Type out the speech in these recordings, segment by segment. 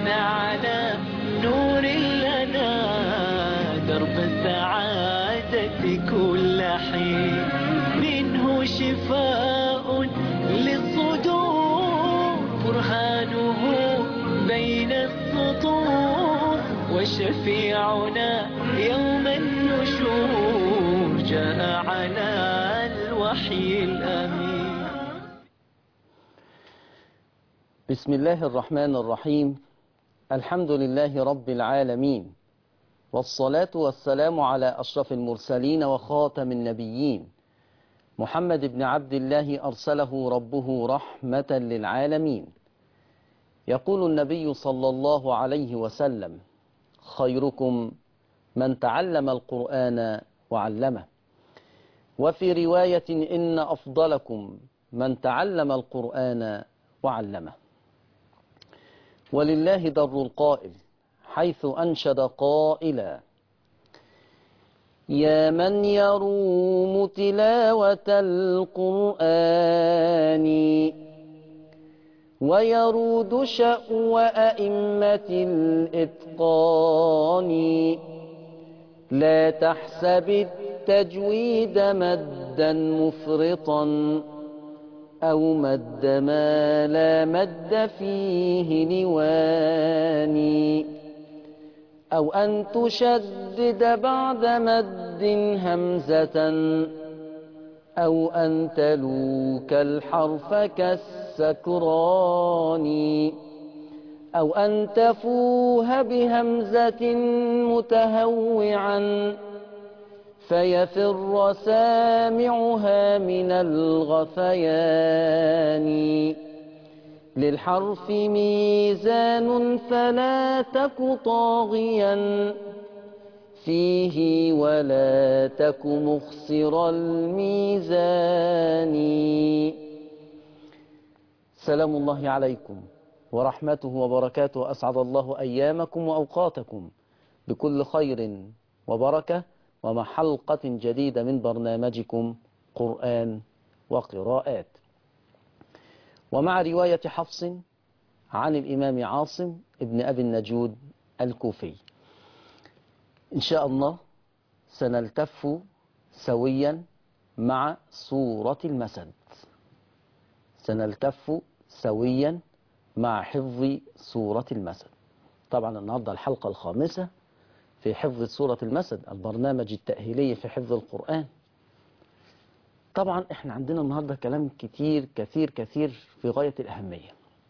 على نور لنا درب السعادة كل حين منه شفاء للصدور برهانه بين السطور وشفيعنا يوم النشور جاء على الوحي الأمين بسم الله الرحمن الرحيم الحمد لله رب العالمين والصلاة والسلام على أشرف المرسلين وخاتم النبيين محمد بن عبد الله أرسله ربه رحمة للعالمين يقول النبي صلى الله عليه وسلم خيركم من تعلم القرآن وعلمه وفي رواية إن أفضلكم من تعلم القرآن وعلمه ولله در القائل حيث أنشد قائلا يا من يروم تلاوة القرآن ويرود شأو أئمة الإتقان لا تحسب التجويد مدا مفرطا أو مد ما لا مد فيه لواني أو أن تشدد بعد مد همزة أو أن تلوك الحرف كالسكران أو أن تفوه بهمزة متهوعا فيفر سامعها من الغثيان للحرف ميزان فلا تك طاغيا فيه ولا تك مخسر الميزان سلام الله عليكم ورحمته وبركاته أسعد الله أيامكم وأوقاتكم بكل خير وبركة ومع حلقة جديدة من برنامجكم قرآن وقراءات ومع رواية حفص عن الإمام عاصم ابن أبي النجود الكوفي إن شاء الله سنلتف سويا مع سورة المسد سنلتف سويا مع حفظ سورة المسد طبعا النهاردة الحلقة الخامسة في حفظ سورة المسد البرنامج التأهيلي في حفظ القرآن طبعا احنا عندنا النهاردة كلام كتير كثير كثير في غاية الأهمية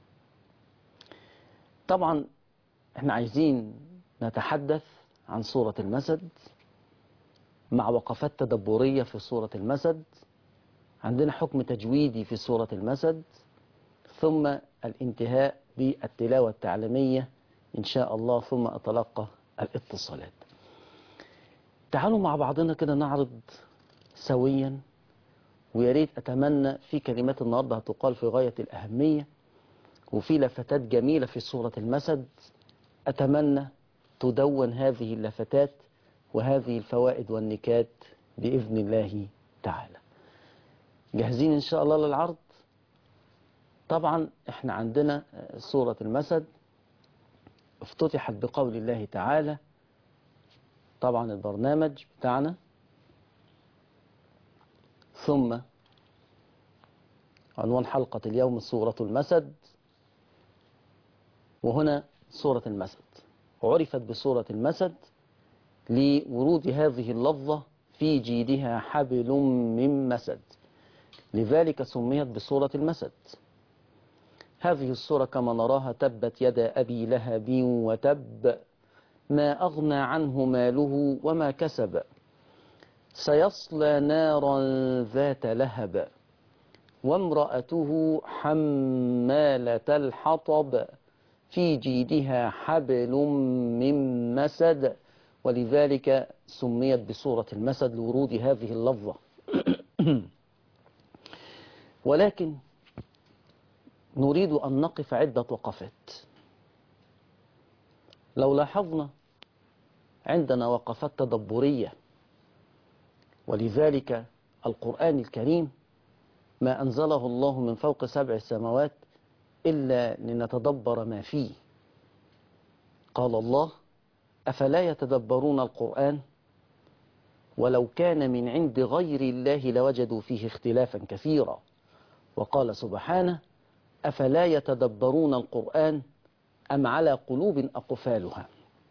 طبعا احنا عايزين نتحدث عن سورة المسد مع وقفات تدبرية في سورة المسد عندنا حكم تجويدي في سورة المسد ثم الانتهاء بالتلاوة التعليمية إن شاء الله ثم أتلقى الاتصالات تعالوا مع بعضنا كده نعرض سويا ويا ريت أتمنى في كلمات النهاردة هتقال في غاية الأهمية وفي لفتات جميلة في سورة المسد أتمنى تدون هذه اللفتات وهذه الفوائد والنكات بإذن الله تعالى جاهزين إن شاء الله للعرض طبعا احنا عندنا سورة المسد افتتحت بقول الله تعالى طبعا البرنامج بتاعنا ثم عنوان حلقة اليوم سورة المسد وهنا سورة المسد عرفت بسورة المسد لورود هذه اللفظة في جيدها حبل من مسد لذلك سميت بسورة المسد هذه السورة كما نراها تبت يدا أبي لهب وتب ما أغنى عنه ماله وما كسب سيصلى نارا ذات لهب وامرأته حمالة الحطب في جيدها حبل من مسد ولذلك سميت بسورة المسد لورود هذه اللفظة ولكن نريد أن نقف عدة وقفات لو لاحظنا عندنا وقفات تدبرية ولذلك القرآن الكريم ما أنزله الله من فوق سبع سماوات إلا لنتدبر ما فيه قال الله أفلا يتدبرون القرآن ولو كان من عند غير الله لوجدوا فيه اختلافا كثيرا وقال سبحانه أفلا يتدبرون القرآن أم على قلوب أقفالها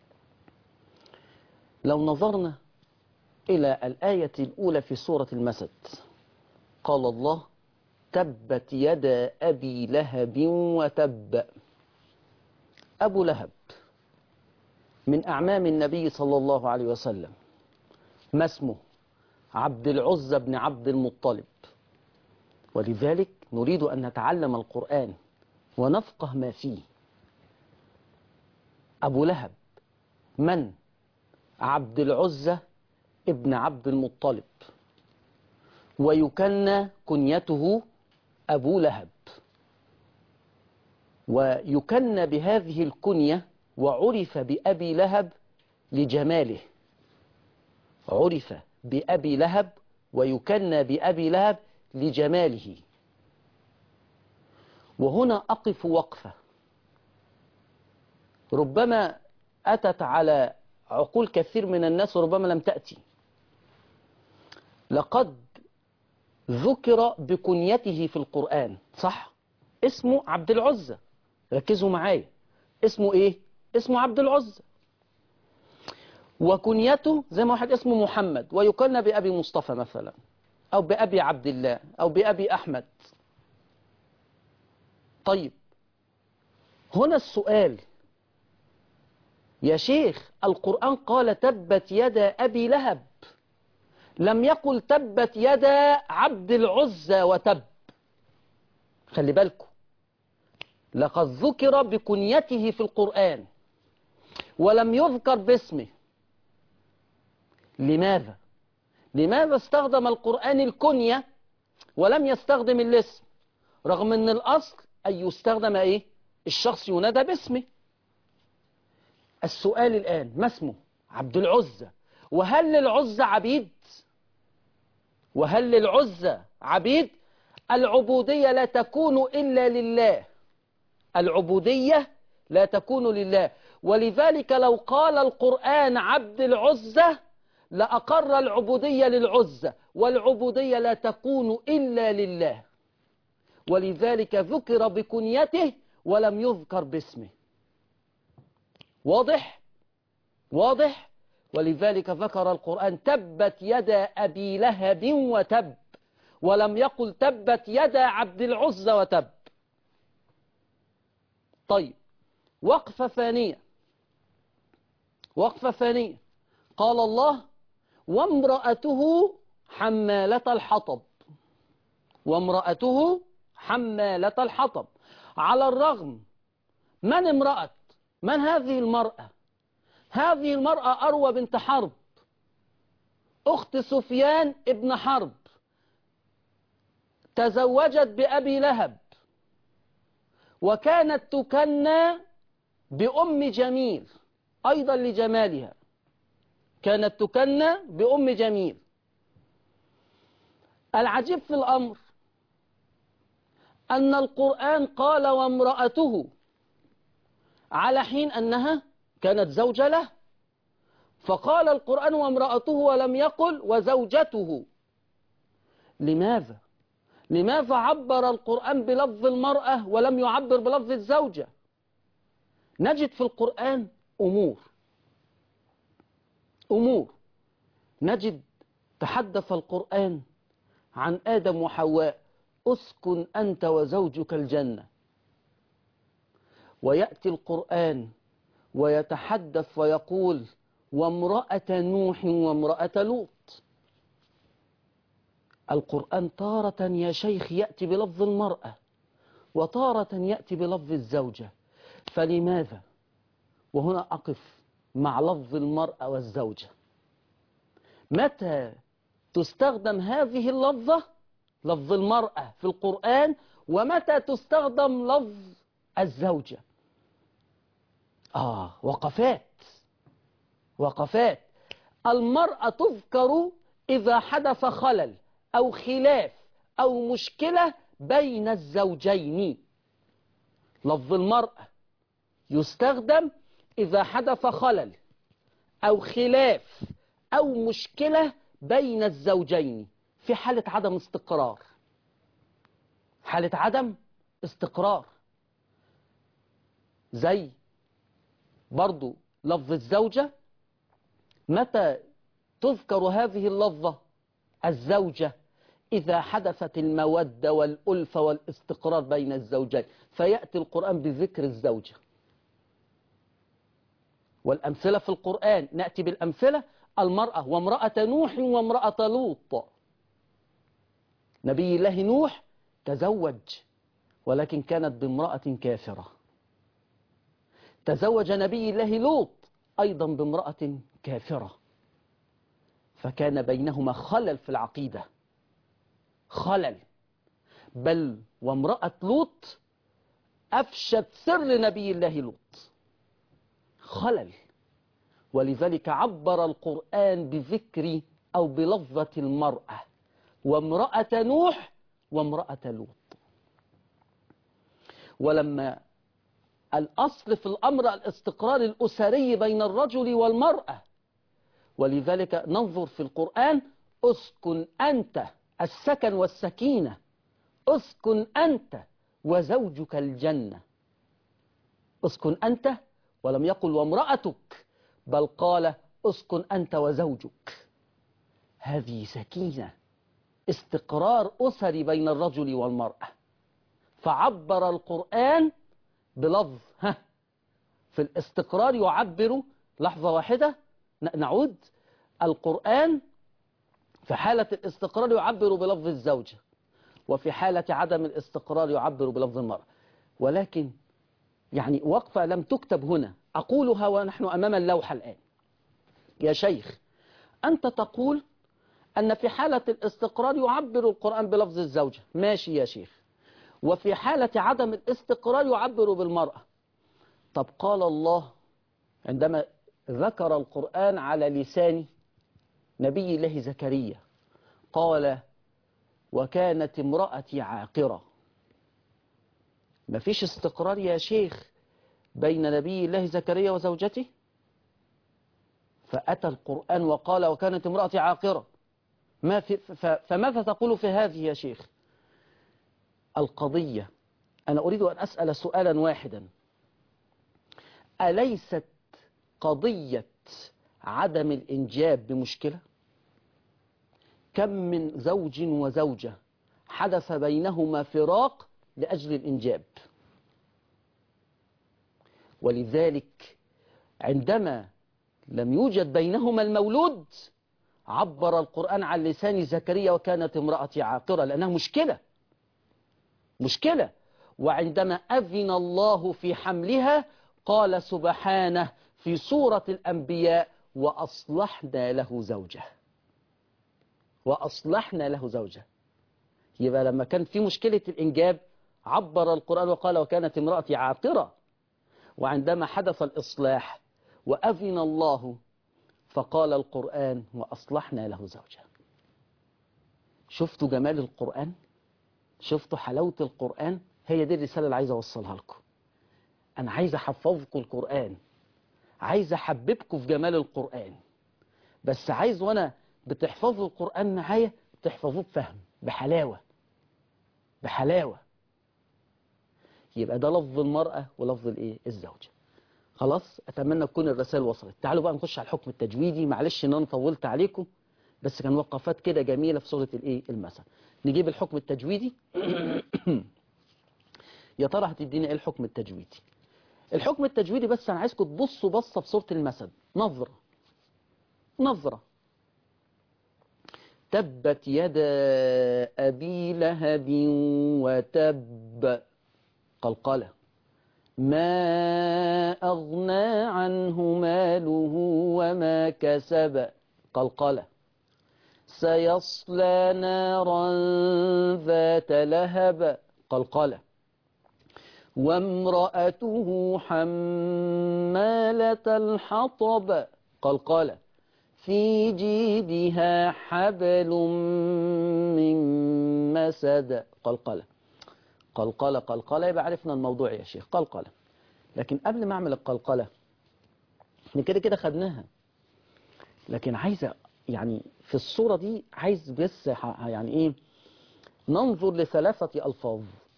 لو نظرنا إلى الآية الأولى في سورة المسد قال الله تبت يدا أبي لهب وتب أبو لهب من أعمام النبي صلى الله عليه وسلم ما اسمه عبد العزى بن عبد المطلب ولذلك نريد أن نتعلم القرآن ونفقه ما فيه أبو لهب من عبد العزى ابن عبد المطلب ويكنى كنيته أبو لهب ويكنى بهذه الكنية وعرف بأبي لهب لجماله عرف بأبي لهب ويكنى بأبي لهب لجماله وهنا أقف وقفة ربما أتت على عقول كثير من الناس وربما لم تأتي لقد ذكر بكنيته في القرآن صح اسمه عبد العزة ركزوا معايا اسمه ايه اسمه عبد العزة وكنيته زي ما واحد اسمه محمد ويكنى بأبي مصطفى مثلا أو بأبي عبد الله أو بأبي أحمد طيب هنا السؤال يا شيخ القرآن قال تبت يدا أبي لهب لم يقل تبت يدا عبد العزى وتب خلي بالكم لقد ذكر بكنيته في القرآن ولم يذكر باسمه لماذا لماذا استخدم القرآن الكنية ولم يستخدم الاسم رغم ان الاصل ان يستخدم ايه الشخص ينادى باسمه السؤال الآن ما اسمه عبد العزة وهل للعزة عبيد وهل للعزة عبيد العبودية لا تكون إلا لله العبودية لا تكون لله ولذلك لو قال القرآن عبد العزة لأقر العبودية للعزة والعبودية لا تكون إلا لله ولذلك ذكر بكنيته ولم يذكر باسمه واضح واضح ولذلك ذكر القرآن تبت يدا أبي لهب وتب ولم يقل تبت يدا عبد العزى وتب طيب وقفة ثانية وقفة ثانية قال الله وامرأته حمالة الحطب وامرأته حمالة الحطب على الرغم من امرأة من هذه المرأة هذه المرأة أروى بنت حرب أخت سفيان ابن حرب تزوجت بأبي لهب وكانت تكنى بأم جميل أيضا لجمالها كانت تكنى بأم جميل العجيب في الأمر أن القرآن قال وامرأته على حين أنها كانت زوجة له فقال القرآن وامرأته ولم يقل وزوجته لماذا؟ لماذا عبر القرآن بلفظ المرأة ولم يعبر بلفظ الزوجة نجد في القرآن أمور أمور نجد تحدث القرآن عن آدم وحواء أسكن أنت وزوجك الجنة ويأتي القرآن ويتحدث ويقول وامرأة نوح وامرأة لوط القرآن تارة يا شيخ يأتي بلفظ المرأة وتارة يأتي بلفظ الزوجة فلماذا وهنا أقف مع لفظ المرأة والزوجة متى تستخدم هذه اللفظة لفظ المرأة في القرآن ومتى تستخدم لفظ الزوجة آه وقفات وقفات المرأة تذكر إذا حدث خلل أو خلاف أو مشكلة بين الزوجين لفظ المرأة يستخدم إذا حدث خلل أو خلاف أو مشكلة بين الزوجين في حالة عدم استقرار حالة عدم استقرار زي برضو لفظ الزوجة متى تذكر هذه اللفظة الزوجة إذا حدثت المودة والألفة والاستقرار بين الزوجين فيأتي القرآن بذكر الزوجة والأمثلة في القرآن نأتي بالأمثلة المرأة وامرأة نوح وامرأة لوط نبي الله نوح تزوج ولكن كانت بامرأة كافرة تزوج نبي الله لوط أيضا بامرأة كافرة فكان بينهما خلل في العقيدة خلل بل وامرأة لوط أفشت سر نبي الله لوط خلل ولذلك عبر القرآن بذكر أو بلفظة المرأة وامرأة نوح وامرأة لوط ولما الأصل في الأمر الاستقرار الأسري بين الرجل والمرأة ولذلك ننظر في القرآن أسكن أنت السكن والسكينة أسكن أنت وزوجك الجنة أسكن أنت ولم يقل وامرأتك بل قال أسكن أنت وزوجك هذه سكينة استقرار أسري بين الرجل والمرأة فعبر القرآن بلفظ ها في الاستقرار يعبر لحظة واحدة نعود القرآن في حالة الاستقرار يعبر بلفظ الزوجة وفي حالة عدم الاستقرار يعبر بلفظ المرأة ولكن يعني وقفة لم تكتب هنا أقولها ونحن أمام اللوحة الآن يا شيخ أنت تقول أن في حالة الاستقرار يعبر القرآن بلفظ الزوجة ماشي يا شيخ وفي حالة عدم الاستقرار يعبر بالمرأة طب قال الله عندما ذكر القرآن على لسان نبي الله زكريا قال وكانت امرأتي عاقرة ما فيش استقرار يا شيخ بين نبي الله زكريا وزوجته فأتى القرآن وقال وكانت امرأتي عاقرة ما في فماذا تقول في هذه يا شيخ القضية أنا أريد أن أسأل سؤالا واحدا أليست قضية عدم الإنجاب بمشكلة كم من زوج وزوجة حدث بينهما فراق لأجل الإنجاب ولذلك عندما لم يوجد بينهما المولود عبر القرآن عن لسان زكريا وكانت امرأتي عاقرة لأنها مشكلة مشكلة وعندما أذن الله في حملها قال سبحانه في سورة الأنبياء وأصلحنا له زوجه وأصلحنا له زوجه يبقى لما كان في مشكلة الإنجاب عبر القرآن وقال وكانت امرأتي عاقرة وعندما حدث الإصلاح وأذن الله فقال القرآن وأصلحنا له زوجه شفتوا جمال القرآن شفتوا حلاوة القرآن هي دي الرسالة اللي عايز أوصلها لكم أنا عايز أحفظكم القرآن عايز أحببكم في جمال القرآن بس عايز وأنا بتحفظوا القرآن معايا تحفظوه بفهم بحلاوة بحلاوة يبقى ده لفظ المرأة ولفظ الايه الزوجة خلاص اتمنى تكون الرسائل وصلت تعالوا بقى نخش على الحكم التجويدي معلش ان انا طولت عليكم بس كان وقفات كده جميلة في سورة الايه المثل نجيب الحكم التجويدي يا ترى هتديني ايه الحكم التجويدي الحكم التجويدي بس انا عايزكم تبصوا بصة في سورة المثل نظرة نظرة تبت يدا أبي لهب وتب قلقلة ما أغنى عنه ماله وما كسب قلقلة سيصلى نارا ذات لهب قلقلة وامرأته حمالة الحطب قلقلة في جيدها حبل من مسد قلقلة قلقلة قلقلة يبقى عرفنا الموضوع يا شيخ قلقلة لكن قبل ما أعمل القلقلة احنا كده كده خدناها لكن عايزة يعني في الصورة دي عايز بس ح- يعني ايه ننظر لثلاثة ألفاظ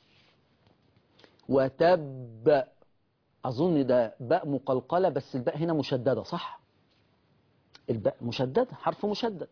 وتب أظن ده باء مقلقلة بس الباء هنا مشددة صح الباء مشددة حرف مشدد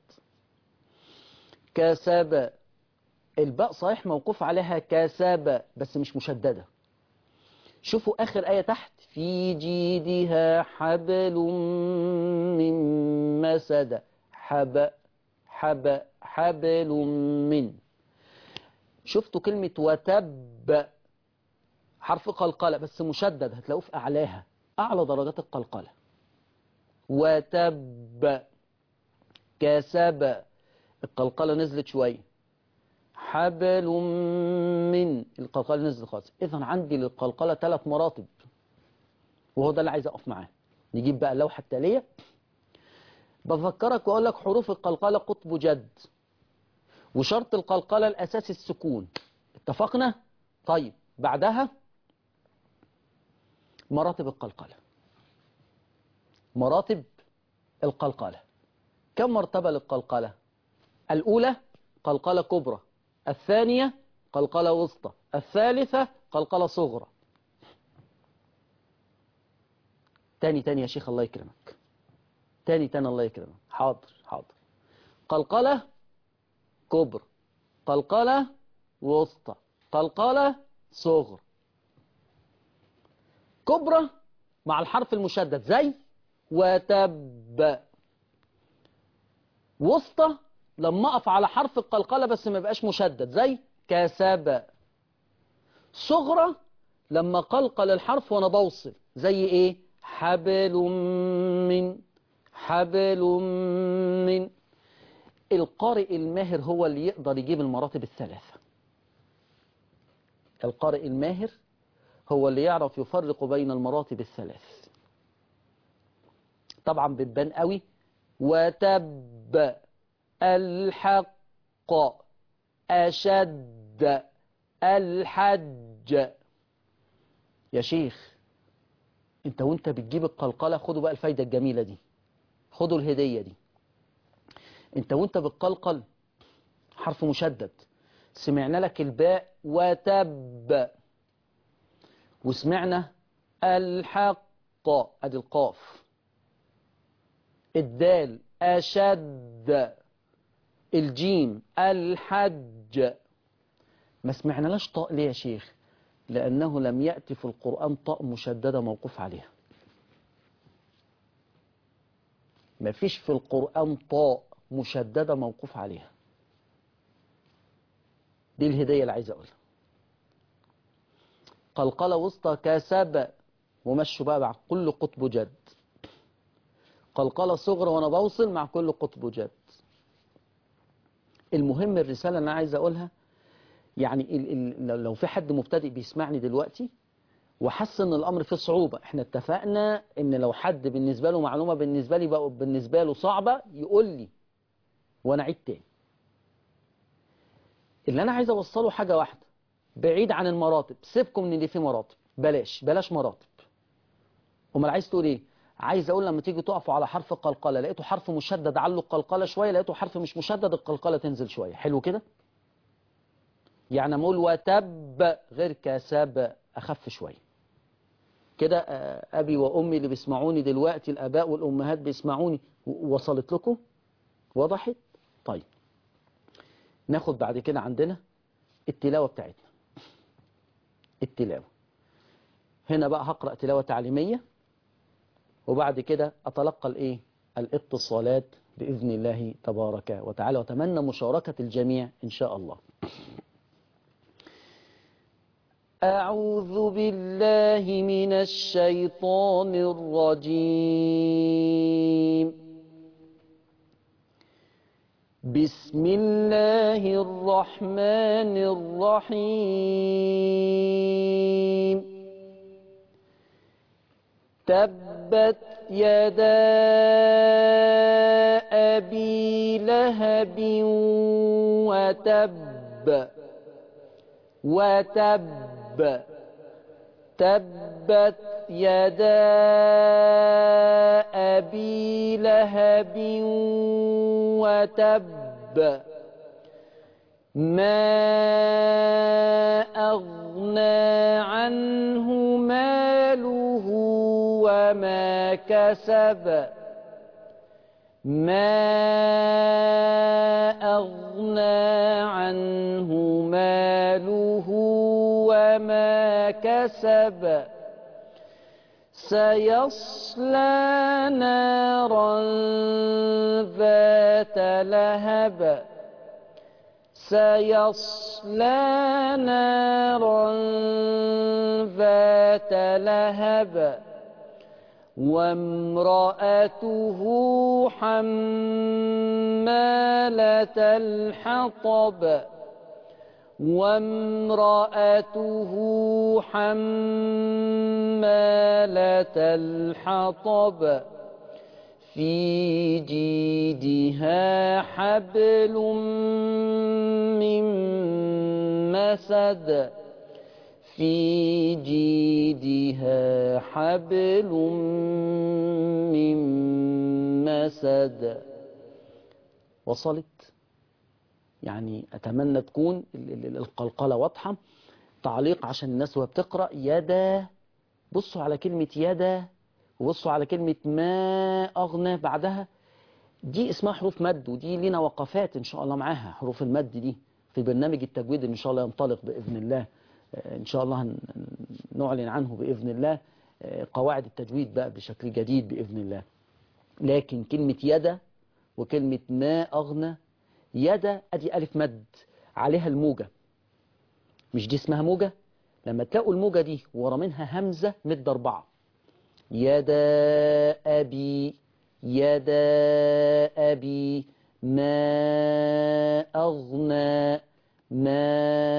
كسب الباء صحيح موقوف عليها كسب بس مش مشددة شوفوا آخر آية تحت في جيدها حبل من مسد حب حب حبل من شفتوا كلمة وتب حرف قلقلة بس مشدد هتلاقوه في أعلاها أعلى درجات القلقلة وتب كسب القلقلة نزلت شوية حبل من القلقلة نزلت خالص إذا عندي للقلقلة ثلاث مراتب وهو ده اللي عايز أقف معاه نجيب بقى اللوحة التالية بفكرك وأقول لك حروف القلقلة قطب جد وشرط القلقلة الأساسي السكون اتفقنا؟ طيب بعدها مراتب القلقلة مراتب القلقلة كم مرتبة للقلقلة الأولى قلقلة كبرى الثانية قلقلة وسطى الثالثة قلقلة صغرى تاني تاني يا شيخ الله يكرمك تاني تاني الله يكرمك حاضر حاضر قلقلة كبرى قلقلة وسطى قلقلة صغرى كبرى مع الحرف المشدد زي وتب وسطى لما اقف على حرف القلقلة بس ما يبقاش مشدد زي كسب صغرى لما قلقل الحرف وانا بوصل زي ايه حبل من حبل من القارئ الماهر هو اللي يقدر يجيب المراتب الثلاثة القارئ الماهر هو اللي يعرف يفرق بين المراتب الثلاث طبعا بتبان قوي وتب الحق أشد الحج يا شيخ انت وانت بتجيب القلقلة خدوا بقى الفايدة الجميلة دي خدوا الهدية دي انت وانت بتقلقل حرف مشدد سمعنا لك الباء وتب وسمعنا الحق ادي القاف الدال أشد الجيم الحج ما سمعنالاش طاء ليه يا شيخ لأنه لم يأتي في القرآن طاء مشددة موقوف عليها ما فيش في القرآن طاء مشددة موقوف عليها دي الهدية اللي عايز أقولها قلقلة وسطى كسب ومشوا بقى مع كل قطب جد قلقلة صغرى وأنا بوصل مع كل قطب جد المهم الرسالة اللي أنا عايز أقولها يعني ال ال لو في حد مبتدئ بيسمعني دلوقتي وحس ان الامر فيه صعوبة احنا اتفقنا ان لو حد بالنسبة له معلومة بالنسبة لي بقى بالنسبة له صعبة يقول لي وانا عيد تاني اللي انا عايز اوصله حاجة واحدة بعيد عن المراتب سيبكم من اللي فيه مراتب بلاش بلاش مراتب امال عايز تقول ايه عايز اقول لما تيجي تقفوا على حرف القلقلة لقيته حرف مشدد علوا القلقلة شوية لقيته حرف مش مشدد القلقلة تنزل شوية حلو كده يعني اقول وتب غير كسب اخف شويه كده آه، ابي وامي اللي بيسمعوني دلوقتي الاباء والامهات بيسمعوني و- وصلت لكم وضحت طيب ناخد بعد كده عندنا التلاوه بتاعتنا التلاوه هنا بقى هقرا تلاوه تعليميه وبعد كده اتلقى الايه الاتصالات باذن الله تبارك وتعالى واتمنى مشاركه الجميع ان شاء الله أعوذ بالله من الشيطان الرجيم بسم الله الرحمن الرحيم تبت يدا أبي لهب وتب وتب تبت يدا أبي لهب وتب ما أغنى عنه ماله وما كسب ما أغنى عنه ماله وما كسب سيصلى نارا ذات لهب سيصلى نارا ذات لهب وامرأته حمالة الحطب وامرأته حمالة الحطب في جيدها حبل من مسد في جيدها حبل من مسد وصلت يعني أتمنى تكون ال- ال- القلقلة واضحة تعليق عشان الناس وهي بتقرأ يدا بصوا على كلمة يدا وبصوا على كلمة ما أغنى بعدها دي اسمها حروف مد ودي لنا وقفات إن شاء الله معاها حروف المد دي في برنامج التجويد اللي إن شاء الله ينطلق بإذن الله آه، إن شاء الله هن- نعلن عنه بإذن الله آه، قواعد التجويد بقى بشكل جديد بإذن الله لكن كلمة يدا وكلمة ما أغنى يدا أدي ألف مد عليها الموجة مش دي اسمها موجة لما تلاقوا الموجة دي ورا منها همزة مد أربعة يدا أبي يدا أبي ما أغنى ما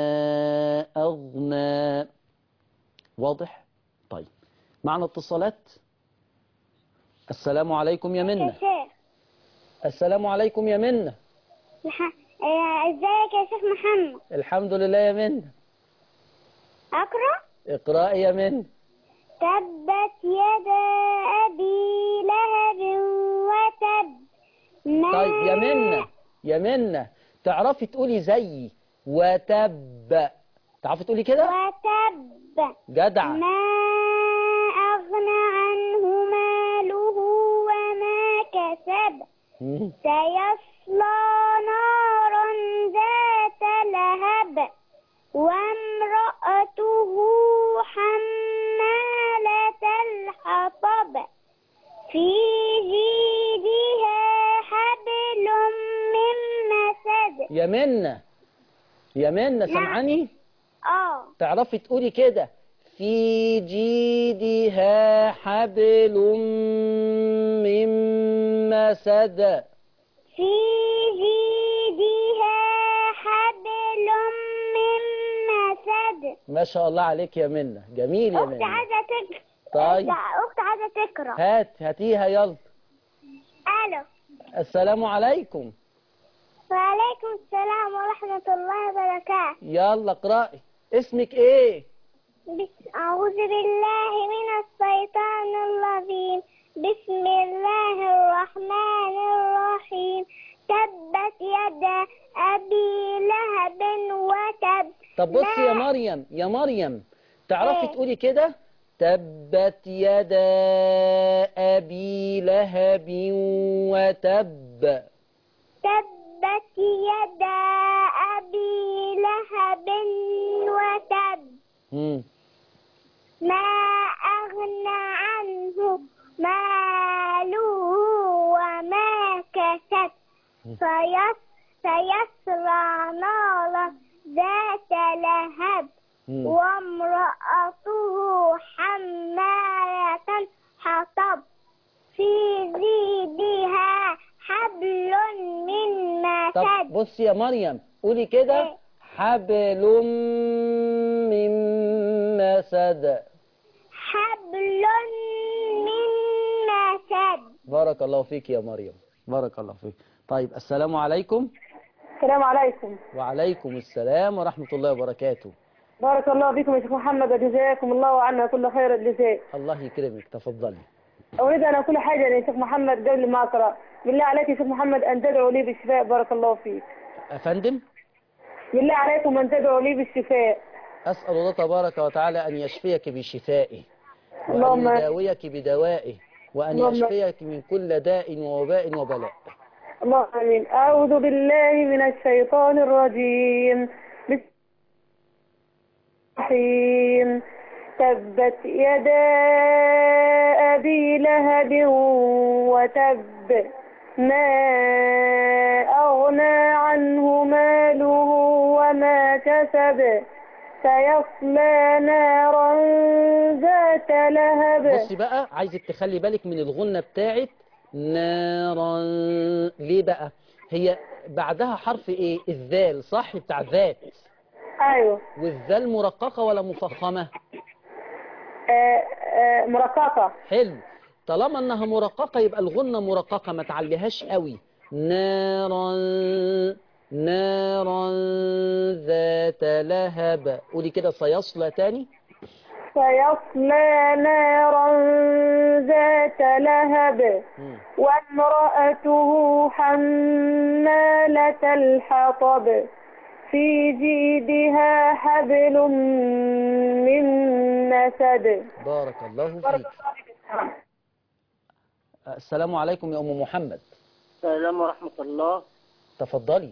أغنى واضح؟ طيب معنا اتصالات السلام عليكم يا يا منة شيخ السلام عليكم يا منة مح- آه، ازيك يا شيخ محمد الحمد لله يا منة اقرا اقرأي يا منة تبت يدا ابي لهب وتب ما طيب يا منة يا منة تعرفي تقولي زيي وتب تعرفي تقولي كده وتب جدع ما اغنى عنه ماله وما كسب مم. سيصلى نارا ذات لهب وامرأته حمالة الحطب في جيدها حبل من مسد يا منة يا منة سامعاني اه تعرفي تقولي كده في جيدها حبل من مسد في جيدها حبل من مسد ما شاء الله عليك يا منة جميل يا اختي منة عايزه تقرا طيب اختي عايزه تقرا هات هاتيها يلا الو السلام عليكم وعليكم السلام ورحمة الله وبركاته يلا اقرأي اسمك ايه بس أعوذ بالله من الشيطان الرجيم بسم الله الرحمن الرحيم تبت يدا أبي لهب وتب طب بصي يا ما- مريم يا مريم تعرفي إيه؟ تقولي كده تبت يدا أبي لهب وتب تبت يدا أبي لهب وتب مم. ما أغنى عنه ماله وما كسب سيص سيصلى نارا ذات لهب مم. وامرأته حمالة حطب في جيدها حبل من طب مسد بصي يا مريم قولي كده إيه؟ حبل من مسد حبل من مسد بارك الله فيك يا مريم بارك الله فيك طيب السلام عليكم السلام عليكم وعليكم السلام ورحمة الله وبركاته بارك الله بكم يا شيخ محمد وجزاكم الله عنا كل خير الجزاء الله يكرمك تفضلي أريد أن أقول حاجة يا شيخ محمد قبل ما أقرأ بالله عليك يا شيخ محمد أن تدعو لي بالشفاء بارك الله فيك أفندم بالله عليكم أن تدعوا لي بالشفاء أسأل الله تبارك وتعالى أن يشفيك بشفائه وأن اللهم آمين. يداويك بدوائه وأن اللهم يشفيك من كل داء ووباء وبلاء اللهم آمين أعوذ بالله من الشيطان الرجيم بسم الله الرحيم تبت يدا أبي لهب وتب ما أغنى عنه ماله وما كسب سيصلى نارا ذات لهب بصي بقى عايزك تخلي بالك من الغنة بتاعت نارا ليه بقى هي بعدها حرف ايه الذال صح بتاع ذات أيوه والذال مرققة ولا مفخمة آه، آه، مرققة حلو طالما انها مرققة يبقى الغنة مرققة ما تعليهاش قوي نارا نارا ذات لهب قولي كده سيصلى تاني سيصلى نارا ذات لهب مم. وامرأته حمالة الحطب في جيدها حبل من مسد بارك الله فيك السلام عليكم يا ام محمد السلام ورحمة الله تفضلي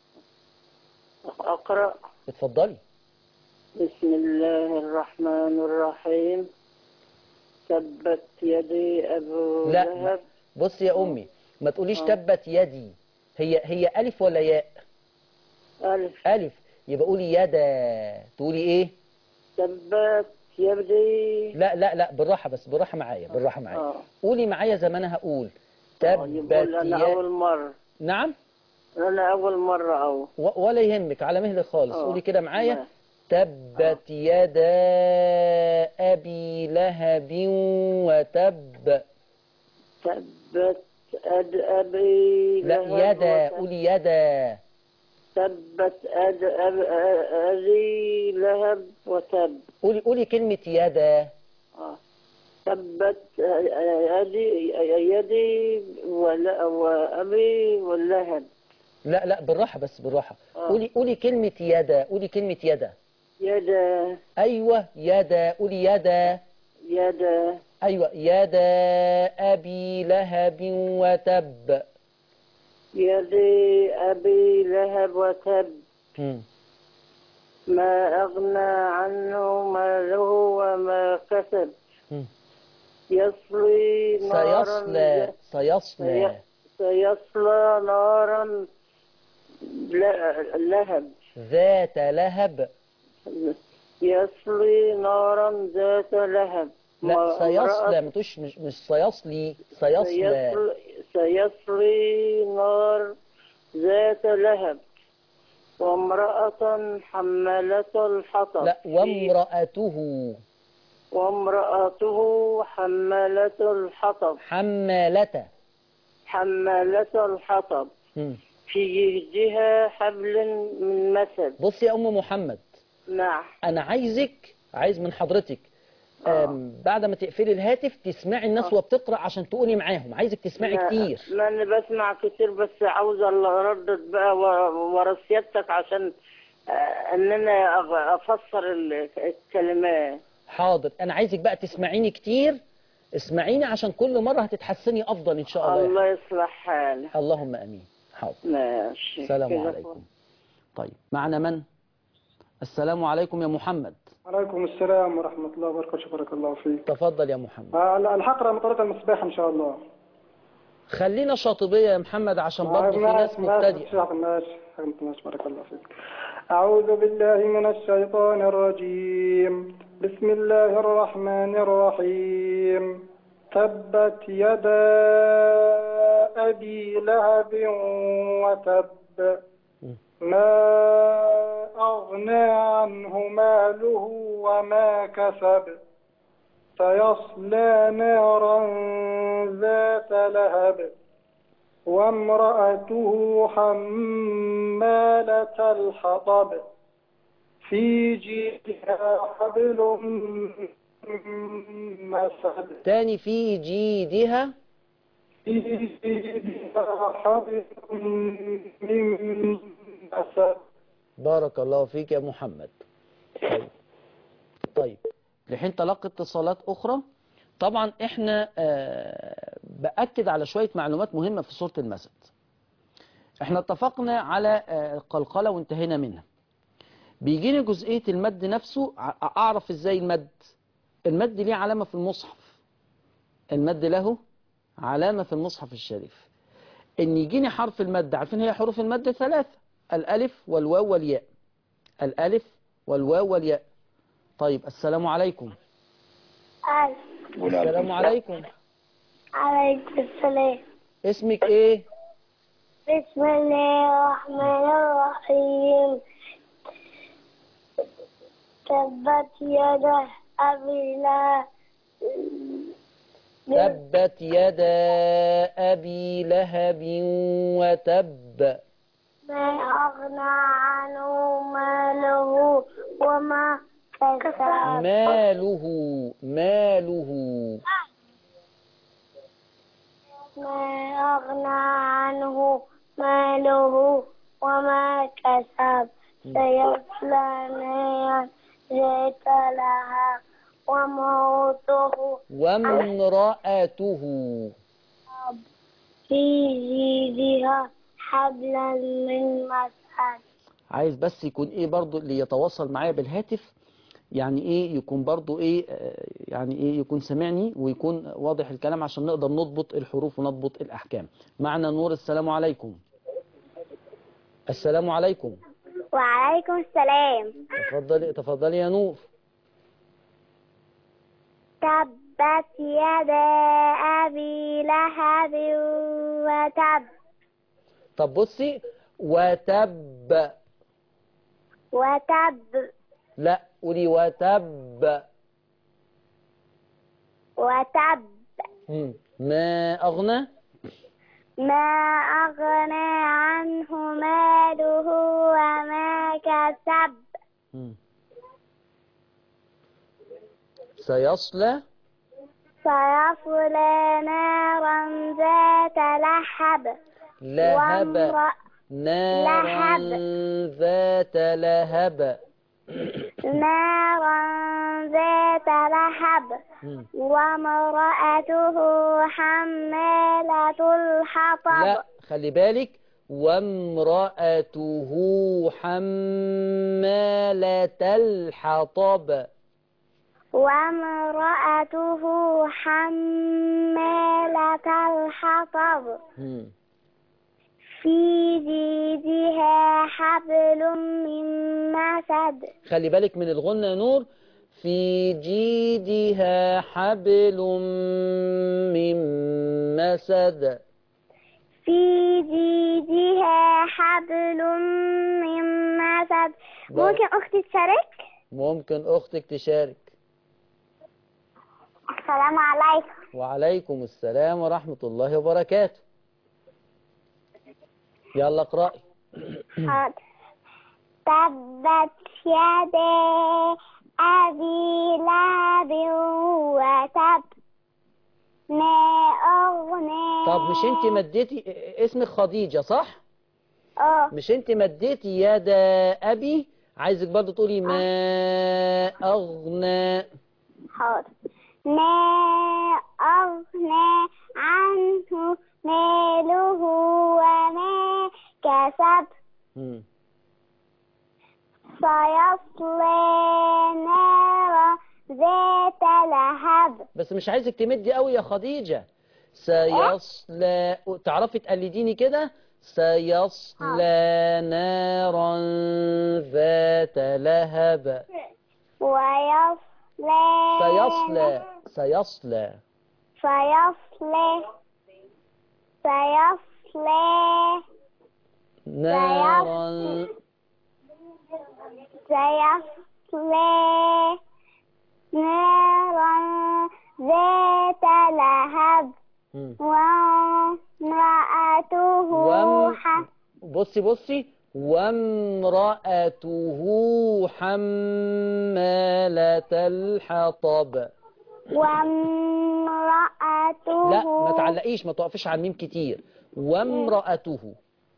أقرأ اتفضلي بسم الله الرحمن الرحيم تبت يدي أبو لا لهب بصي يا امي ما تقوليش آه. تبت يدي هي هي الف ولا ياء ألف الف يبقى قولي يدا تقولي ايه تبت يدي لا لا لا بالراحه بس بالراحه معايا بالراحه معايا آه. قولي معايا زي ما انا هقول آه، تبت يقول أنا يد أول مرة نعم أنا أول مرة أو و- ولا يهمك على مهلك خالص آه. قولي كده معايا نعم. تبت يدا ابي لهب وتب تبت أد أبي لا لهب يدا وتب. قولي يدا تبت أد أب أبي لهب وتب قولي قولي كلمه يدا آه. تبت يدي يدي ولا وأبي واللهب لا لا بالراحه بس بالراحه آه. قولي قولي كلمه يدا قولي كلمه يدا يدا ايوه يدا قولي يدا يدا ايوه يدا ابي لهب وتب يدي أبي لهب وتب مم. ما أغنى عنه ماله وما كسب مم. يصلي نارا سيصلى سيصلى سيصلى نارا ل- لهب ذات لهب يصلي نارا ذات لهب لا ما- سيصلى ما تقولش مش مش سيصلي سيصلى سيصلي, سيصلي نار ذات لهب وامرأة حمالة الحطب لا وامرأته وامرأته حمالة الحطب حمالة حمالة الحطب مم. في جهدها حبل من مسد بصي يا ام محمد نعم انا عايزك عايز من حضرتك آه. أم، بعد ما تقفلي الهاتف تسمعي الناس وهي بتقرا عشان تقولي معاهم عايزك تسمعي لا- كتير ما انا بسمع كتير بس عاوز اردد بقى و- ورا سيادتك عشان آه، ان انا أغ- افسر ال- الكلمات حاضر انا عايزك بقى تسمعيني كتير اسمعيني عشان كل مره هتتحسني افضل ان شاء الله الله يصلح حالك اللهم امين حاضر ماشي السلام كده عليكم طيب معنا من السلام عليكم يا محمد عليكم السلام ورحمة الله وبركاته شكرك الله فيك تفضل يا محمد آه، الحقرة من طريقة المصباح إن شاء الله خلينا شاطبية يا محمد عشان برضه في ناس مبتدئة ماشي ماشي ماشي بارك الله فيك أعوذ بالله من الشيطان الرجيم بسم الله الرحمن الرحيم تبت يدا أبي لهب وتب ما أغنى عنه ماله وما كسب سيصلى نارا ذات لهب وامرأته حمالة الحطب في جيدها حبل من مسد تاني في جيدها في جيدها حبل من مسد بارك الله فيك يا محمد طيب طيب لحين تلقي اتصالات أخرى طبعا احنا آه، بأكد على شوية معلومات مهمة في سورة المسد احنا اتفقنا على آه، القلقلة وانتهينا منها بيجيني جزئية المد نفسه ع- أعرف ازاي المد المد ليه علامة في المصحف المد له علامة في المصحف الشريف ان يجيني حرف المد عارفين هي حروف المد ثلاثة الألف والواو والياء الألف والواو والياء طيب السلام عليكم السلام عليكم عليكم السلام اسمك ايه بسم الله الرحمن الرحيم تبت يدا أبي لا تبت يدا أبي لهب وتب ما أغنى عنه ماله وما كسب ماله ماله ما أغنى عنه ماله وما كسب سيصلى نارا ذات لها وموته وامرأته في جيدها حبلا من مسد عايز بس يكون ايه برضو اللي يتواصل معايا بالهاتف يعني ايه يكون برضو ايه آه، يعني ايه يكون سمعني ويكون واضح الكلام عشان نقدر نضبط الحروف ونضبط الاحكام معنا نور السلام عليكم السلام عليكم وعليكم السلام تفضلي تفضلي يا نور تبت يدا أبي لهب وتب طب بصي وتب وتب لا قولي وتب وتب مم. ما اغنى ما أغنى عنه ماله وما كسب مم. سيصلى سيصلى نارا ذات لهب لهب وامرأ- نارا لهب. ذات لهب نارا ذات لهب مم. وامرأته حمالة الحطب لا خلي بالك وامرأته حمالة الحطب وامرأته حمالة الحطب مم. في جيدها حبل من مسد خلي بالك من الغنة يا نور في جيدها حبل من مسد في جيدها حبل من مسد بقى. ممكن أختي تشارك؟ ممكن أختك تشارك السلام عليكم وعليكم السلام ورحمة الله وبركاته يلا اقرأي حاضر. تبت يدا أبي لهب وتب ما أغنى طب مش انت مديتي اسمك خديجة صح اه مش انت مديتي يد ابي عايزك برضو تقولي ما اغنى حاضر ما أغنى عنه ماله وما كسب مم. سيصلى نارا ذات لهب بس مش عايزك تمدي قوي يا خديجة سيصلى تعرفي تقلديني كده سيصلى نارا ذات لهب ويصلى سيصلى سيصلى سيصلى سيصلى نارا سيصلى نارا ذات لهب مم. وامرأته وام- ح- بصي بصي وامرأته حمالة الحطب وامرأته لا ما تعلقيش ما توقفيش على الميم كتير وامرأته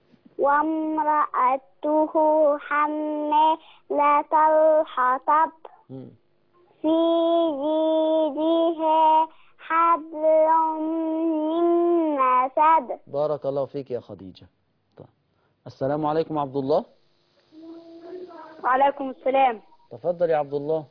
وامرأته حمالة الحطب مم. في جيدها حبل من مسد بارك الله فيك يا خديجة طيب. السلام عليكم عبد الله وعليكم السلام تفضل يا عبد الله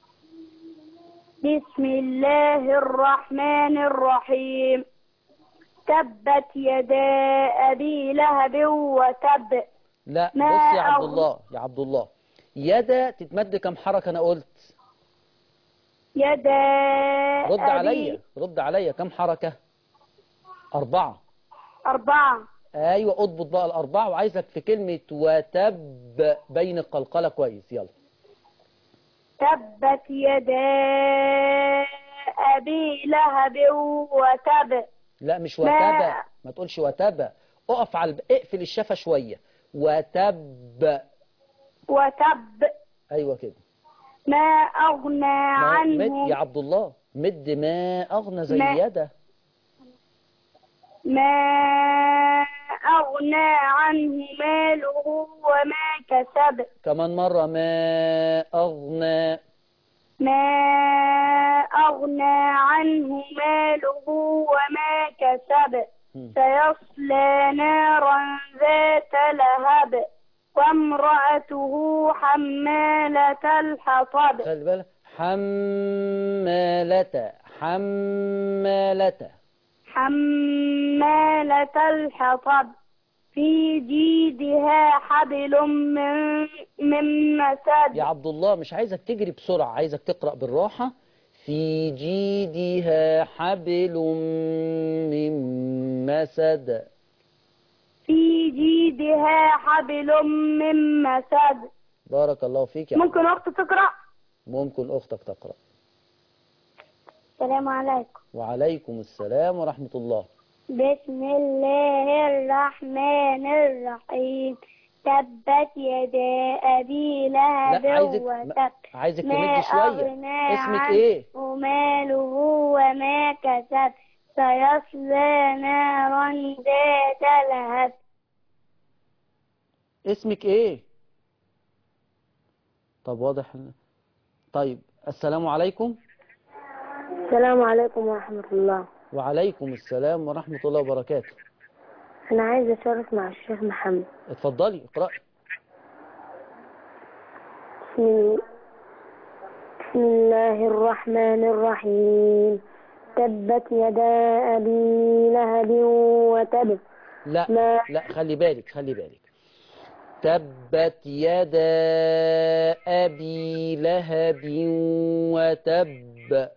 بسم الله الرحمن الرحيم تبت يدا أبي لهب وتب لا ما بص يا عبد أغ- الله يا عبد الله يدا تتمد كم حركة أنا قلت يدا رد أبي عليا رد عليا كم حركة أربعة أربعة أيوة أضبط بقى الأربعة وعايزك في كلمة وتب بين القلقلة كويس يلا تبت يدا أبي لهب وتب لا مش ما- وتب ما تقولش وتب اقف على الب... اقفل الشفة شوية وتب وتب أيوة كده ما أغنى ما مد عنه يا عبد الله مد ما أغنى زي ما- يده ما أغنى عنه ماله وما كسب كمان مرة ما أغنى ما أغنى عنه ماله وما كسب مم. سيصلى نارا ذات لهب وامرأته حمالة الحطب خلي بالك حمالة حمالة حمالة الحطب في جيدها حبل من من مسد يا عبد الله مش عايزك تجري بسرعة عايزك تقرأ بالراحة في جيدها حبل من مسد في جيدها حبل من مسد بارك الله فيك يا عبد ممكن أخت تقرأ ممكن أختك تقرأ السلام عليكم وعليكم السلام ورحمة الله بسم الله الرحمن الرحيم تبت يدا أبي لهب لا عايزك وتب عايزك ما تمد شوية أغنى اسمك عنه ايه ماله وما كسب سيصلى نارا ذات لهب اسمك ايه طب واضح إن- طيب السلام عليكم السلام عليكم ورحمة الله وعليكم السلام ورحمة الله وبركاته أنا عايزة أشارك مع الشيخ محمد اتفضلي اقرأي بسم بسم الله الرحمن الرحيم تبت يدا أبي لهب وتب لا ما لا خلي بالك خلي بالك تبت يدا أبي لهب وتب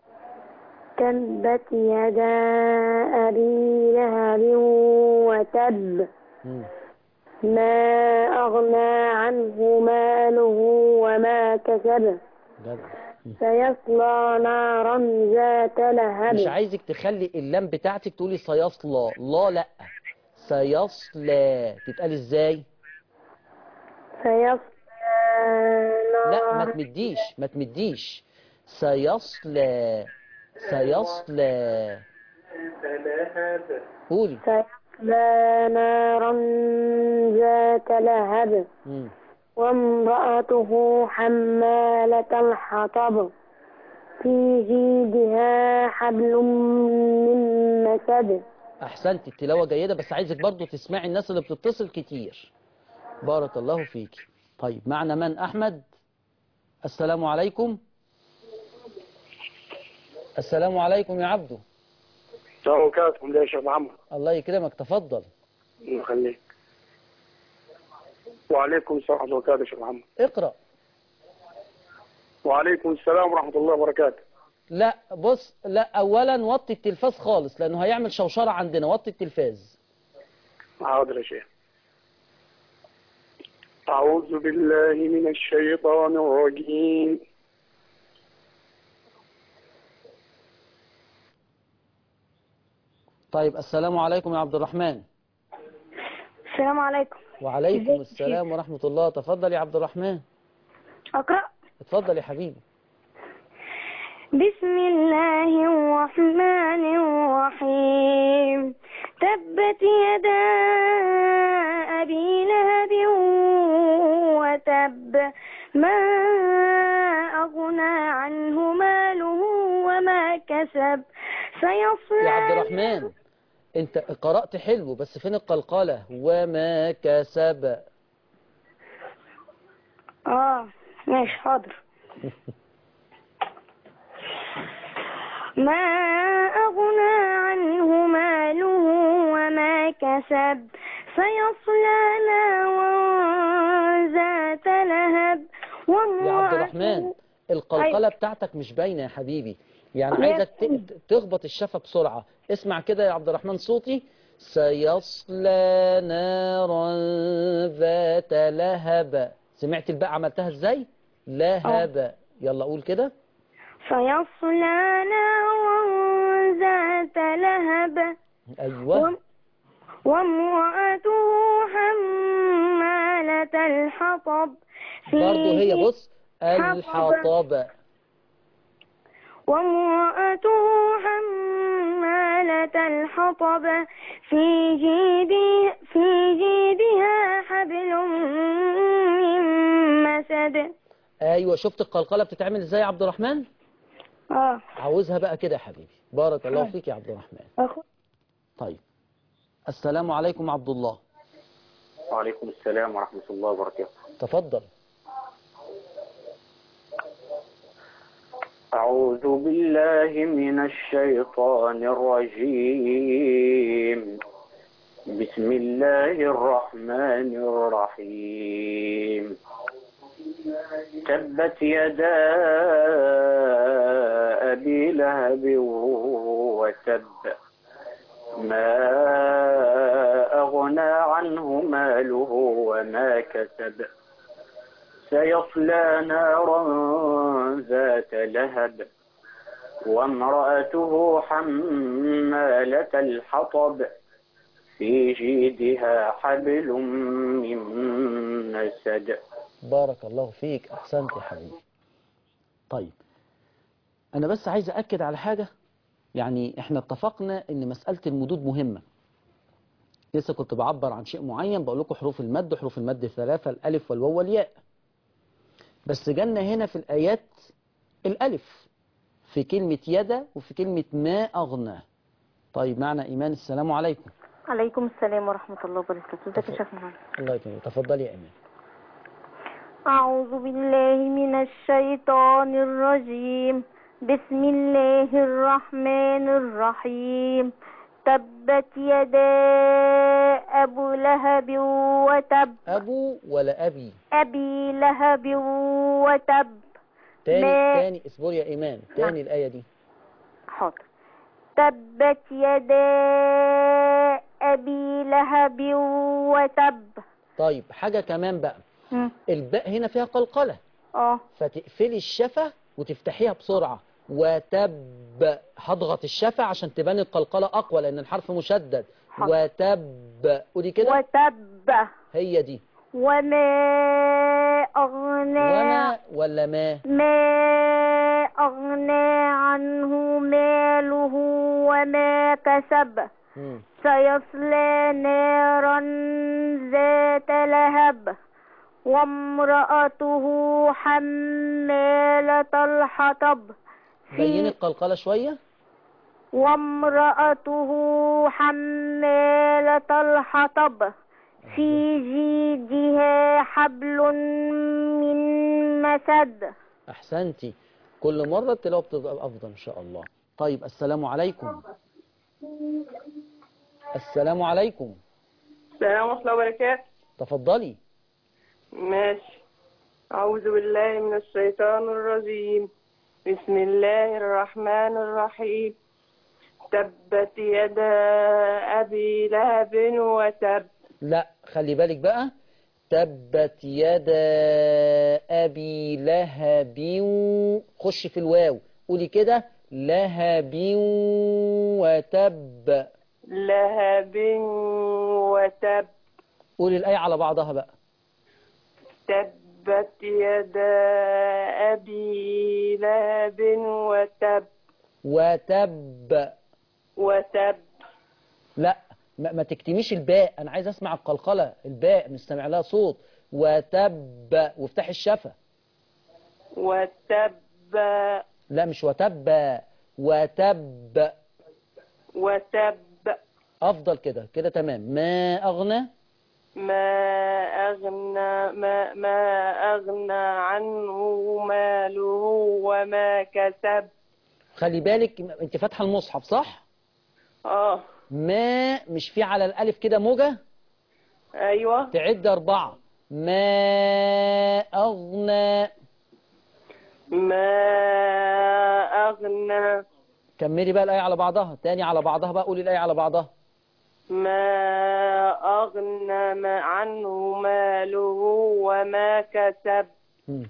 تبت يدا أبي لهب وتب مم. ما أغنى عنه ماله وما كسب جدع. مم. سيصلى نارا ذات مش لهب عايزك تخلي اللام بتاعتك تقولي سيصلى لا لا سيصلى تتقال ازاي سيصلى لا ما نارا تمديش ما تمديش سيصلى سيصلى قولي سيصلى نارا ذات لهب مم. وامرأته حمالة الحطب في جيدها حبل من مسد احسنت التلاوه جيده بس عايزك برضو تسمعي الناس اللي بتتصل كتير بارك الله فيك طيب معنا من احمد السلام عليكم السلام عليكم يا عبدو السلام عليكم يا شيخ محمد الله يكرمك تفضل الله يخليك وعليكم السلام ورحمة الله وبركاته يا شيخ محمد اقرا وعليكم السلام ورحمة الله وبركاته لا بص لا اولا وطي التلفاز خالص لانه هيعمل شوشره عندنا وطي التلفاز حاضر يا شيخ أعوذ بالله من الشيطان الرجيم طيب السلام عليكم يا عبد الرحمن السلام عليكم وعليكم ازيك يا السلام ورحمة الله تفضل يا عبد الرحمن أقرأ اتفضل يا حبيبي بسم الله الرحمن الرحيم تبت يدا أبي لهب وتب ما أغنى عنه ماله وما كسب سيصلى يا عبد الرحمن انت قرأت حلو بس فين القلقلة وما كسب اه ماشي حاضر ما أغنى عنه ماله وما كسب سيصلى نارا ذات لهب يا عبد الرحمن وامرأته القلقلة أيوة. بتاعتك مش باينة يا حبيبي يعني ليه؟ عايزك ت- تخبط الشفة بسرعة اسمع كده يا عبد الرحمن صوتي سيصلى نارا ذات لهب سمعت الباء عملتها ازاي لهب يلا قول كده سيصلى نارا ذات لهب ايوه وام- وامرأته حمالة الحطب في برضه هي جي- بص الحطب وامرأته حمالة الحطب في جيدها في جيدها حبل من مسد ايوه شفت القلقلة بتتعمل ازاي يا عبد الرحمن اه عاوزها بقى كده يا حبيبي بارك الله فيك يا عبد الرحمن أخو طيب السلام عليكم عبد الله وعليكم السلام ورحمة الله وبركاته تفضل أعوذ بالله من الشيطان الرجيم بسم الله الرحمن الرحيم تبت يدا أبي لهب وتب ما أغنى عنه ماله وما كسب سيصلى نارا ذات لهب وامرأته حمالة الحطب في جيدها حبل من مسد بارك الله فيك أحسنت يا حبيبي طيب أنا بس عايز أأكد على حاجة يعني إحنا اتفقنا إن مسألة المدود مهمة لسه كنت بعبر عن شيء معين بقول لكم حروف المد حروف المد الثلاثة الألف والواو والياء بس جالنا هنا في الآيات الألف في كلمة يد وفي كلمة ما أغنى طيب معنا إيمان السلام عليكم عليكم السلام ورحمة الله وبركاته ازيك يا شيخ محمد الله يكرمك تفضلي يا إيمان أعوذ بالله من الشيطان الرجيم بسم الله الرحمن الرحيم تبت يدا أبو لهب وتب أبو ولا أبي أبي لهب وتب تاني ما- تاني اصبر يا إيمان تاني الآية دي حاضر تبت يدا أبي لهب وتب طيب حاجة كمان بقى مم. الباء هنا فيها قلقلة اه فتقفلي الشفة وتفتحيها بسرعة وتب هضغط الشفة عشان تبان القلقلة أقوى لأن الحرف مشدد حاضر. وتب قولي كده وتب هي دي وما أغنى وما ولا ما ما أغنى عنه ماله وما كسب مم. سيصلى نارا ذات لهب وامرأته حمالة الحطب بين في القلقلة شوية وامرأته حمالة الحطب في جيدها حبل من مسد أحسنتي كل مرة التلاوة بتبقى أفضل إن شاء الله طيب السلام عليكم السلام عليكم السلام ورحمة الله وبركاته تفضلي ماشي أعوذ بالله من الشيطان الرجيم بسم الله الرحمن الرحيم تبت يدا أبي لهب وتب لا خلي بالك بقى تبت يدا أبي لهب خش في الواو قولي كده لهب وتب لهب وتب قولي الآية على بعضها بقى تبت يدا أبي لهب وتب وتب وتب لا ما, ما تكتميش الباء انا عايز اسمع القلقله الباء مستمع لها صوت وتب وافتح الشفه وتب لا مش وتب وتب وتب افضل كده كده تمام ما اغنى ما أغنى ما, ما أغنى عنه ماله وما كسب خلي بالك انت فاتحه المصحف صح اه ما مش في على الالف كده موجه أيوة تعد اربعه ما اغنى ما أغنى كملي بقى الايه على بعضها تاني على بعضها بقى قولي الايه على بعضها ما أغنى ما عنه ماله وما كسب مم.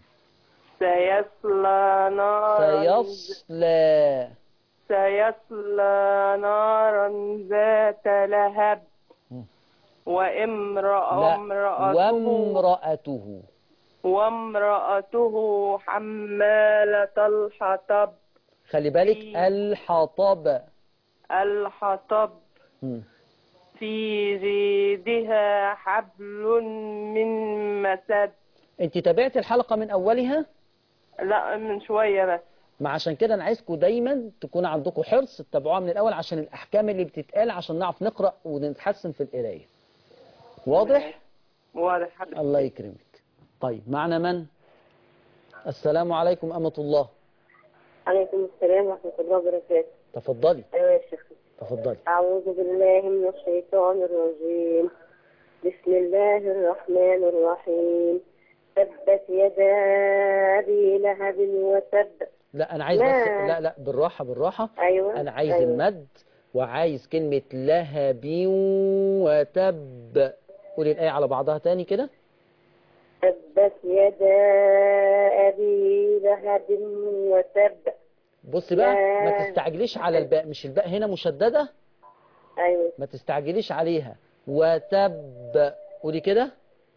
سيصلى نارا سيصلى سيصلى نارا ذات لهب مم. وامرأة لا امرأته وامرأته وامرأته حمالة الحطب خلي بالك في- الحطب الحطب مم. في جيدها حبل من مسد انت تابعت الحلقة من اولها لا من شوية بس ما عشان كده انا عايزكم دايما تكون عندكم حرص تتابعوها من الاول عشان الاحكام اللي بتتقال عشان نعرف نقرأ ونتحسن في القراية واضح واضح حبيبي الله يكرمك طيب معنا من السلام عليكم أمة الله عليكم السلام ورحمة الله وبركاته تفضلي أيوة يا شيخ تفضلي أعوذ بالله من الشيطان الرجيم بسم الله الرحمن الرحيم تبت يدا أبي لهب وتب لا انا عايز بس لا. لا لا بالراحة بالراحة أيوة انا عايز أيوة. المد وعايز كلمة لهب وتب قولي الآية على بعضها تاني كده تبت يدا أبي لهب وتب بصي بقى لا. ما تستعجليش على الباء مش الباء هنا مشددة أيوة ما تستعجليش عليها وتب قولي كده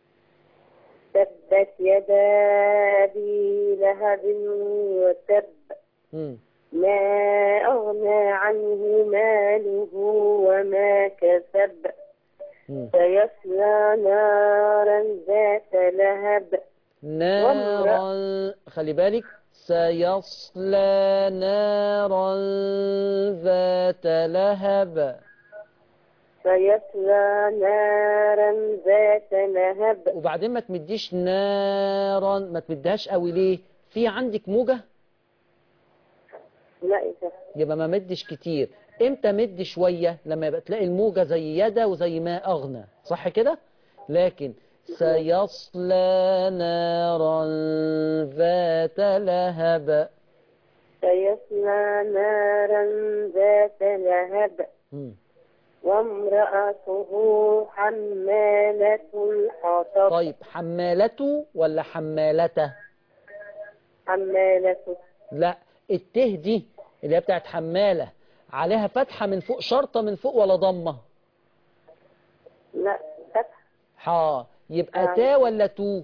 تبت يدا أبي لهب وتب مم. ما أغنى عنه ماله وما كسب مم. سيصلى نارا ذات لهب نارا خلي بالك سيصلى نارا ذات لهب سيصلى نارا ذات لهب وبعدين ما تمديش نارا ما تمدهاش قوي ليه في عندك موجة لا إذا يبقى ما مدش كتير امتى مد شوية لما يبقى تلاقي الموجة زي يدا وزي ما أغنى صح كده لكن سيصلى نارا ذات لهب سيصلى نارا ذات لهب مم. وامرأته حمالة الحطب طيب حمالته ولا حمالته حمالة لا الته دي اللي هي بتاعت حمالة عليها فتحة من فوق شرطة من فوق ولا ضمة لا فتح حا يبقى آه. تا ولا تو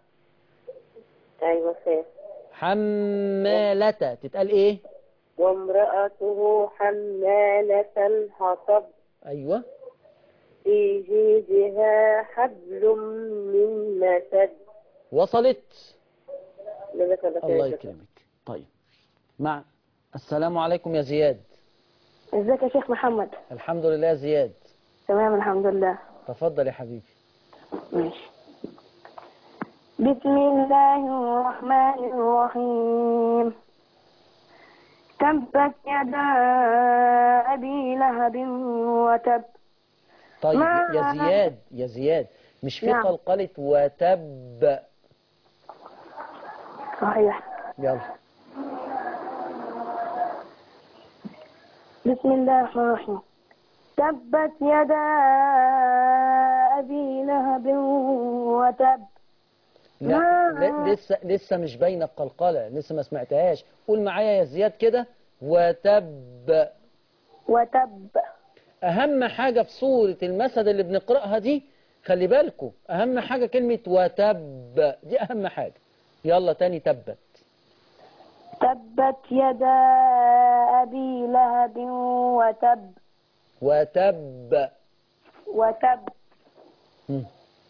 أيوة خير حمالة تتقال ايه وامرأته حمالة الحطب ايوه في جيدها حبل من مسد وصلت جزاك الله خير الله يكرمك طيب مع السلام عليكم يا زياد ازيك يا شيخ محمد الحمد لله يا زياد تمام الحمد لله تفضل يا حبيبي ماشي بسم الله الرحمن الرحيم تبت يدا أبي لهب وتب طيب ما- يا زياد يا زياد مش في نعم. قلقلة وتب صحيح يلا بسم الله الرحمن الرحيم تبت يدا أبي لهب وتب لا ما- ل- لسه لسه مش باينه القلقله لسه ما سمعتهاش قول معايا يا زياد كده وتب وتب اهم حاجه في سوره المسد اللي بنقراها دي خلي بالكم اهم حاجة كلمة وتب دي اهم حاجة يلا تاني تبت تبت يدا أبي لهب وتب وتب وتب مم.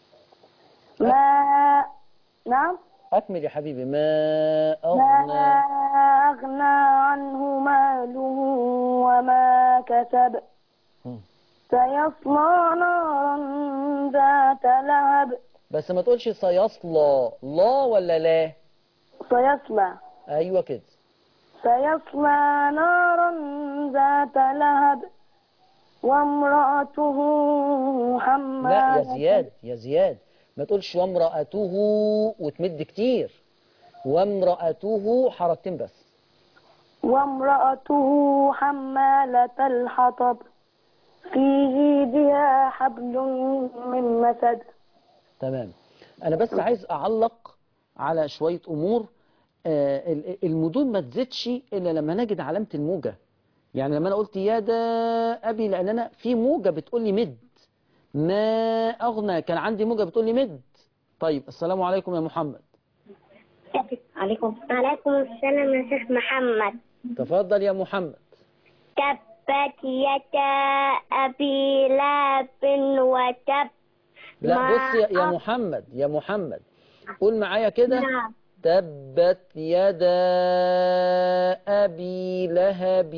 ما نعم اكمل يا حبيبي ما ما اغنى أغنى عنه ماله وما كسب مم. سيصلى نارا ذات لهب بس ما تقولش سيصلى لا ولا لا سيصلى ايوه كده سيصلى نارا ذات لهب وامرأته لا حمالة يا زياد يا زياد ما تقولش وامرأته وتمد كتير وامرأته حركتين بس وامرأته حمالة الحطب في جيدها حبل من مسد تمام انا بس عايز اعلق على شوية امور آه، ال- المدود ما تزيدش الا لما نجد علامة الموجة يعني لما انا قلت يا ده ابي لان انا في موجة بتقول لي مد ما اغنى كان عندي موجة بتقول لي مد طيب السلام عليكم يا محمد عليكم عليكم السلام يا شيخ محمد تفضل يا محمد تبت يدا أبي لهب وتب لا ما بص يا, يا أغ- محمد يا محمد قول معايا كده نعم. تبت يدا أبي لهب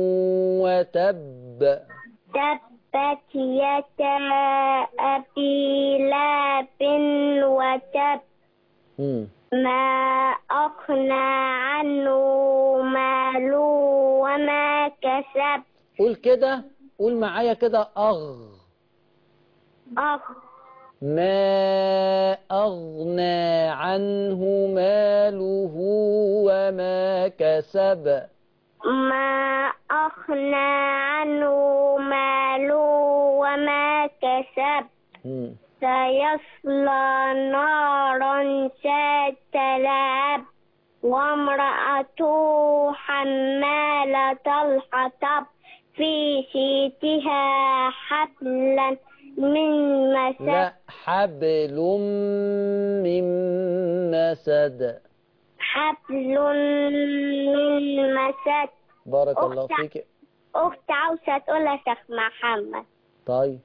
وتب تبت يدا أبي لهب وتب مم. ما أغنى عنه ماله وما كسب قول كده قول معايا كده أغ أخ ما أغنى عنه ماله وما كسب ما أغنى عنه ماله وما كسب مم. سيصلى نارا ذات لهب وامرأته حمالة الحطب في جيدها حبلا من مسد لا حبل من مسد حبل من مسد بارك الله أختي. فيك أخت عاوزة تقولها شيخ محمد طيب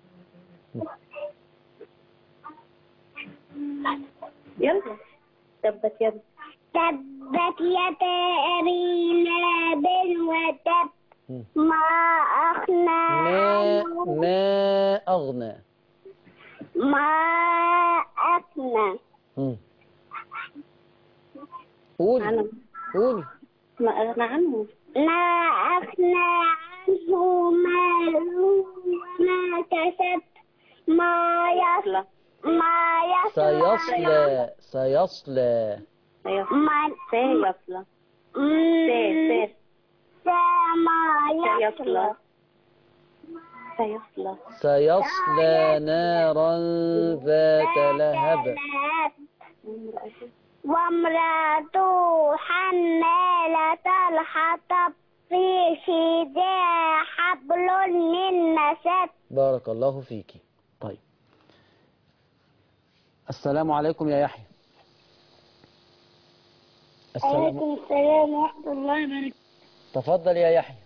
يلا تبت يدا تبت يدا أبي لهب وتب مم. ما أغنى ما عنه ما أغنى ما أغنى مم. قولي عنه قولي ما أغنى عنه ما أغنى عنه ماله وما كسب ما يصلى ما يصلى سيصلى سيصلى ما سيصلى سي سي ما سيصلى يصلى سيصلى سيصلى نارا ذات لهب وامرأته حمالة الحطب في جيدها حبل من مسد بارك الله فيك طيب السلام عليكم يا يحيى السلام عليكم السلام ورحمة الله وبركاته تفضل يا يحيى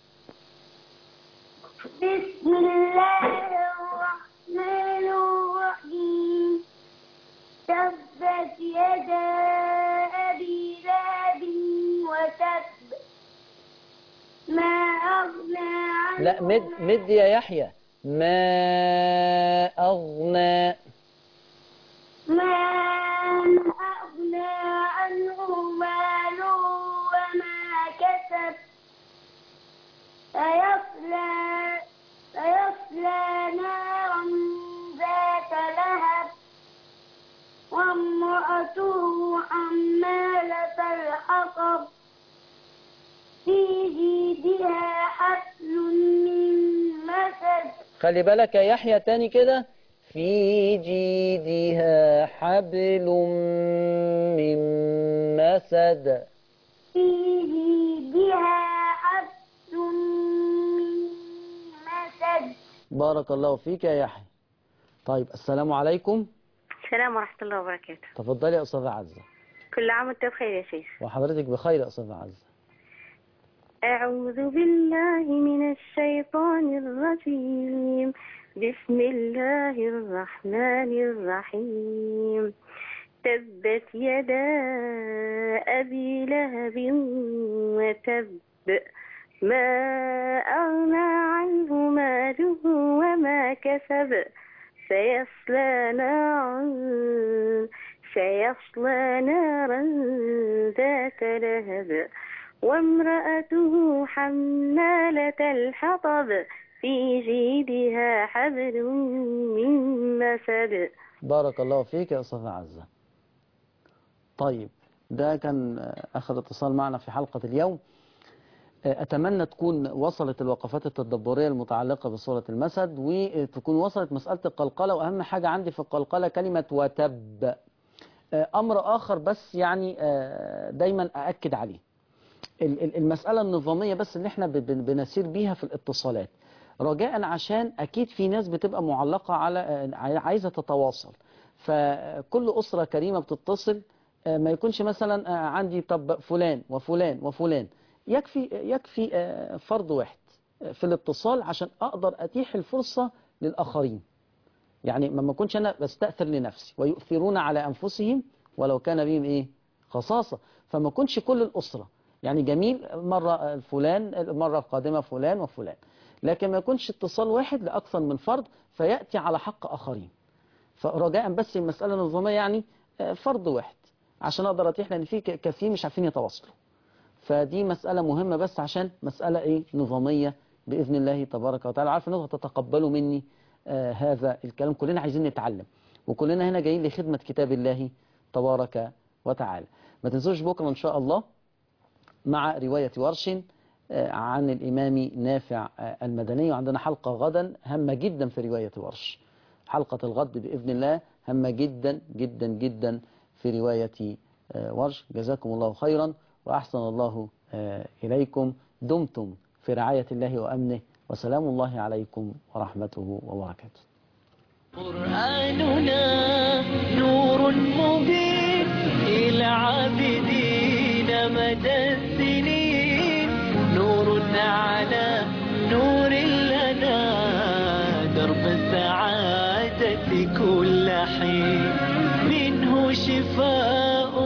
بسم الله الرحمن الرحيم تبت يدا أبي لهب وتب ما أغنى عنه لا مد مد يا يحيى ما أغنى ما أغنى عنه ماله وما كسب سيصلى سيصلى نارا ذات لهب وامرأته حمالة الحطب في جيدها حبل من مسد خلي بالك يا يحيى تاني كده في جيدها حبل من مسد في جيدها حبل من مسد بارك الله فيك يا يحيى طيب السلام عليكم السلام ورحمة الله وبركاته تفضلي يا أستاذة عزة كل عام وانت بخير يا شيخ وحضرتك بخير يا أستاذة عزة أعوذ بالله من الشيطان الرجيم بسم الله الرحمن الرحيم تبت يدا أبي لهب وتب ما أغنى عنه ماله وما كسب سيصلى نارا سيصلى نارا ذات لهب وامرأته حمالة الحطب في جيدها حبل من مسد بارك الله فيك يا أستاذة عزة طيب ده كان آخر اتصال معنا في حلقة اليوم أتمنى تكون وصلت الوقفات التدبرية المتعلقة بصورة المسد وتكون وصلت مسألة القلقلة وأهم حاجة عندي في القلقلة كلمة وتب أمر آخر بس يعني دايما أأكد عليه المسألة النظامية بس اللي احنا بنسير بيها في الاتصالات رجاء عشان أكيد في ناس بتبقى معلقة على عايزة تتواصل فكل أسرة كريمة بتتصل ما يكونش مثلا عندي طب فلان وفلان وفلان يكفي يكفي فرد واحد في الاتصال عشان أقدر أتيح الفرصة للآخرين يعني ما اكونش أنا بستأثر لنفسي ويؤثرون على أنفسهم ولو كان بهم إيه خصاصة فما كنش كل الأسرة يعني جميل مرة فلان المرة القادمة فلان وفلان لكن ما يكونش اتصال واحد لأكثر من فرد فيأتي على حق آخرين فرجاء بس المسألة النظامية يعني فرد واحد عشان أقدر أتيح لأن في كثير مش عارفين يتواصلوا فدي مسألة مهمة بس عشان مسألة إيه نظامية بإذن الله تبارك وتعالى عارف أنه تتقبلوا مني آه هذا الكلام كلنا عايزين نتعلم وكلنا هنا جايين لخدمة كتاب الله تبارك وتعالى ما تنسوش بكرة إن شاء الله مع رواية ورش آه عن الإمام نافع آه المدني وعندنا حلقة غدا هامة جدا في رواية ورش حلقة الغد بإذن الله هامة جدا جدا جدا في رواية ورش جزاكم الله خيرا وأحسن الله إليكم دمتم في رعاية الله وأمنه وسلام الله عليكم ورحمته وبركاته قرآننا نور مبين إلى عابدين مدى السنين نور على نور لنا درب السعادة كل حين منه شفاء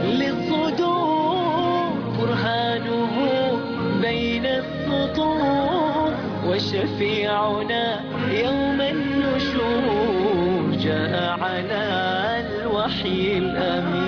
للصدور برهانه بين السطور وشفيعنا يوم النشور جاء على الوحي الأمين